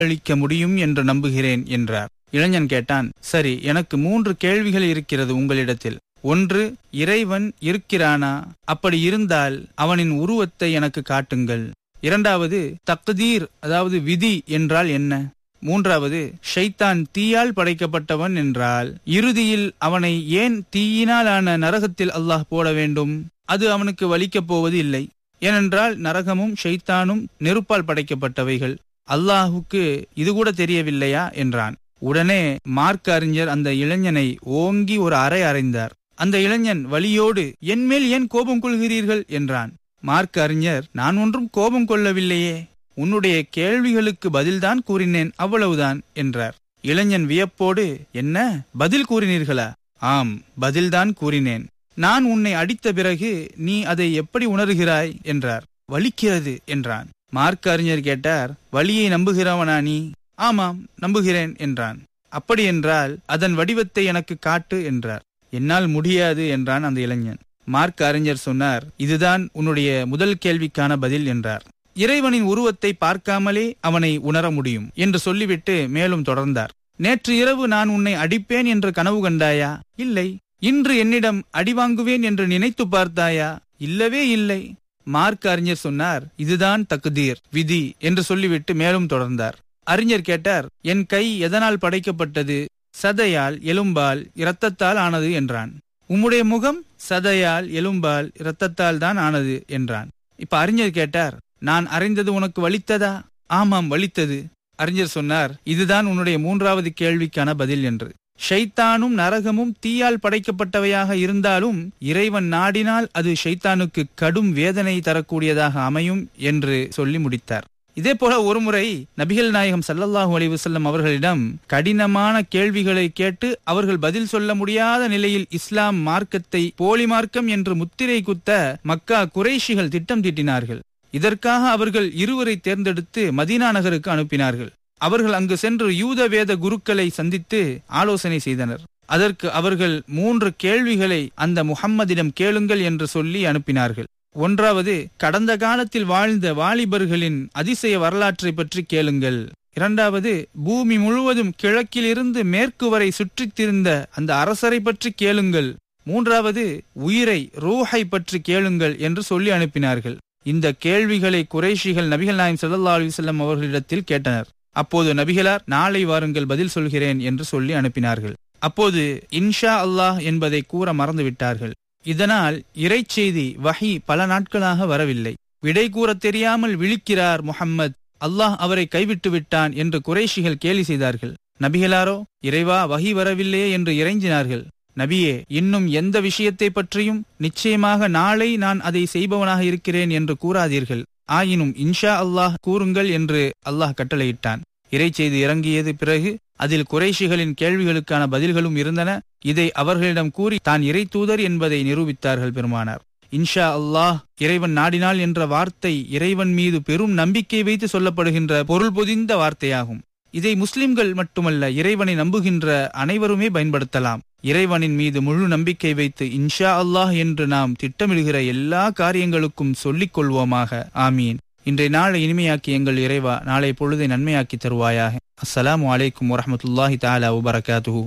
அளிக்க முடியும் என்று நம்புகிறேன் என்றார் இளைஞன் கேட்டான் சரி எனக்கு மூன்று கேள்விகள் இருக்கிறது உங்களிடத்தில் ஒன்று இறைவன் இருக்கிறானா அப்படி இருந்தால் அவனின் உருவத்தை எனக்கு காட்டுங்கள் இரண்டாவது தக்தீர் அதாவது விதி என்றால் என்ன மூன்றாவது ஷைத்தான் தீயால் படைக்கப்பட்டவன் என்றால் இறுதியில் அவனை ஏன் தீயினாலான நரகத்தில் அல்லாஹ் போட வேண்டும் அது அவனுக்கு வலிக்கப் போவது இல்லை ஏனென்றால் நரகமும் ஷைத்தானும் நெருப்பால் படைக்கப்பட்டவைகள் அல்லாஹுக்கு இது கூட தெரியவில்லையா என்றான் உடனே மார்க் அறிஞர் அந்த இளைஞனை ஓங்கி ஒரு அறை அறைந்தார் அந்த இளைஞன் வலியோடு என்மேல் ஏன் கோபம் கொள்கிறீர்கள் என்றான் மார்க் அறிஞர் நான் ஒன்றும் கோபம் கொள்ளவில்லையே உன்னுடைய கேள்விகளுக்கு பதில்தான் கூறினேன் அவ்வளவுதான் என்றார் இளைஞன் வியப்போடு என்ன பதில் கூறினீர்களா ஆம் பதில்தான் கூறினேன் நான் உன்னை அடித்த பிறகு நீ அதை எப்படி உணர்கிறாய் என்றார் வலிக்கிறது என்றான் மார்க் அறிஞர் கேட்டார் வலியை நம்புகிறவனா நீ ஆமாம் நம்புகிறேன் என்றான் அப்படி என்றால் அதன் வடிவத்தை எனக்கு காட்டு என்றார் என்னால் முடியாது என்றான் அந்த இளைஞன் மார்க் அறிஞர் சொன்னார் இதுதான் உன்னுடைய முதல் கேள்விக்கான பதில் என்றார் இறைவனின் உருவத்தை பார்க்காமலே அவனை உணர முடியும் என்று சொல்லிவிட்டு மேலும் தொடர்ந்தார் நேற்று இரவு நான் உன்னை அடிப்பேன் என்று கனவு கண்டாயா இல்லை இன்று என்னிடம் அடி வாங்குவேன் என்று நினைத்து பார்த்தாயா இல்லவே இல்லை மார்க் அறிஞர் சொன்னார் இதுதான் தகுதீர் விதி என்று சொல்லிவிட்டு மேலும் தொடர்ந்தார் அறிஞர் கேட்டார் என் கை எதனால் படைக்கப்பட்டது சதையால் எலும்பால் இரத்தத்தால் ஆனது என்றான் உம்முடைய முகம் சதையால் எலும்பால் இரத்தத்தால் தான் ஆனது என்றான் இப்ப அறிஞர் கேட்டார் நான் அறிந்தது உனக்கு வலித்ததா ஆமாம் வலித்தது அறிஞர் சொன்னார் இதுதான் உன்னுடைய மூன்றாவது கேள்விக்கான பதில் என்று ஷைத்தானும் நரகமும் தீயால் படைக்கப்பட்டவையாக இருந்தாலும் இறைவன் நாடினால் அது ஷைத்தானுக்கு கடும் வேதனை தரக்கூடியதாக அமையும் என்று சொல்லி முடித்தார் இதே போல ஒருமுறை நபிகள் நாயகம் சல்லல்லாஹூ அலைஹி வஸல்லம் அவர்களிடம் கடினமான கேள்விகளை கேட்டு அவர்கள் பதில் சொல்ல முடியாத நிலையில் இஸ்லாம் மார்க்கத்தை போலி மார்க்கம் என்று முத்திரை குத்த மக்கா குறைஷிகள் திட்டம் தீட்டினார்கள் இதற்காக அவர்கள் இருவரை தேர்ந்தெடுத்து மதீனா நகருக்கு அனுப்பினார்கள் அவர்கள் அங்கு சென்று யூத வேத குருக்களை சந்தித்து ஆலோசனை செய்தனர் அதற்கு அவர்கள் மூன்று கேள்விகளை அந்த முஹம்மதிடம் கேளுங்கள் என்று சொல்லி அனுப்பினார்கள் ஒன்றாவது கடந்த காலத்தில் வாழ்ந்த வாலிபர்களின் அதிசய வரலாற்றை பற்றி கேளுங்கள் இரண்டாவது பூமி முழுவதும் கிழக்கிலிருந்து மேற்கு வரை சுற்றித் திரிந்த அந்த அரசரை பற்றி கேளுங்கள் மூன்றாவது உயிரை ரூஹை பற்றி கேளுங்கள் என்று சொல்லி அனுப்பினார்கள் இந்த கேள்விகளை குறைஷிகள் நபிகள் நாயம் சல்லா அலிசல்லம் அவர்களிடத்தில் கேட்டனர் அப்போது நபிகளார் நாளை வாருங்கள் பதில் சொல்கிறேன் என்று சொல்லி அனுப்பினார்கள் அப்போது இன்ஷா அல்லாஹ் என்பதை கூற மறந்துவிட்டார்கள் இதனால் இறைச்செய்தி வஹி பல நாட்களாக வரவில்லை விடை கூறத் தெரியாமல் விழிக்கிறார் முஹம்மத் அல்லாஹ் அவரை கைவிட்டு விட்டான் என்று குறைஷிகள் கேலி செய்தார்கள் நபிகளாரோ இறைவா வஹி வரவில்லையே என்று இறைஞ்சினார்கள் நபியே இன்னும் எந்த விஷயத்தை பற்றியும் நிச்சயமாக நாளை நான் அதை செய்பவனாக இருக்கிறேன் என்று கூறாதீர்கள் ஆயினும் இன்ஷா அல்லாஹ் கூறுங்கள் என்று அல்லாஹ் கட்டளையிட்டான் இறைச்செய்தி இறங்கியது பிறகு அதில் குறைஷிகளின் கேள்விகளுக்கான பதில்களும் இருந்தன இதை அவர்களிடம் கூறி தான் இறை தூதர் என்பதை நிரூபித்தார்கள் பெருமானார் இன்ஷா அல்லாஹ் இறைவன் நாடினாள் என்ற வார்த்தை இறைவன் மீது பெரும் நம்பிக்கை வைத்து சொல்லப்படுகின்ற பொருள் பொதிந்த வார்த்தையாகும் இதை முஸ்லிம்கள் மட்டுமல்ல இறைவனை நம்புகின்ற அனைவருமே பயன்படுத்தலாம் இறைவனின் மீது முழு நம்பிக்கை வைத்து இன்ஷா அல்லாஹ் என்று நாம் திட்டமிடுகிற எல்லா காரியங்களுக்கும் சொல்லிக் கொள்வோமாக ஆமீன் இன்றைய நாளை இனிமையாக்கி எங்கள் இறைவா நாளை பொழுதை நன்மையாக்கி தருவாயாக அஸ்ஸலாமு அலைக்கும் வரஹமத்துல்லாஹி தாலா வபரகாத்துஹு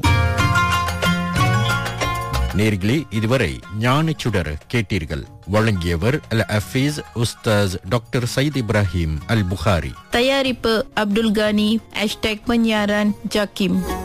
நேர்களே இதுவரை ஞான சுடர் கேட்டீர்கள் வழங்கியவர் அல் அஃபீஸ் உஸ்தாஸ் டாக்டர் சயீத் இப்ராஹிம் அல் புகாரி தயாரிப்பு அப்துல் கானி ஹேஷ்டேக் பன்யாரான் ஜாக்கிம்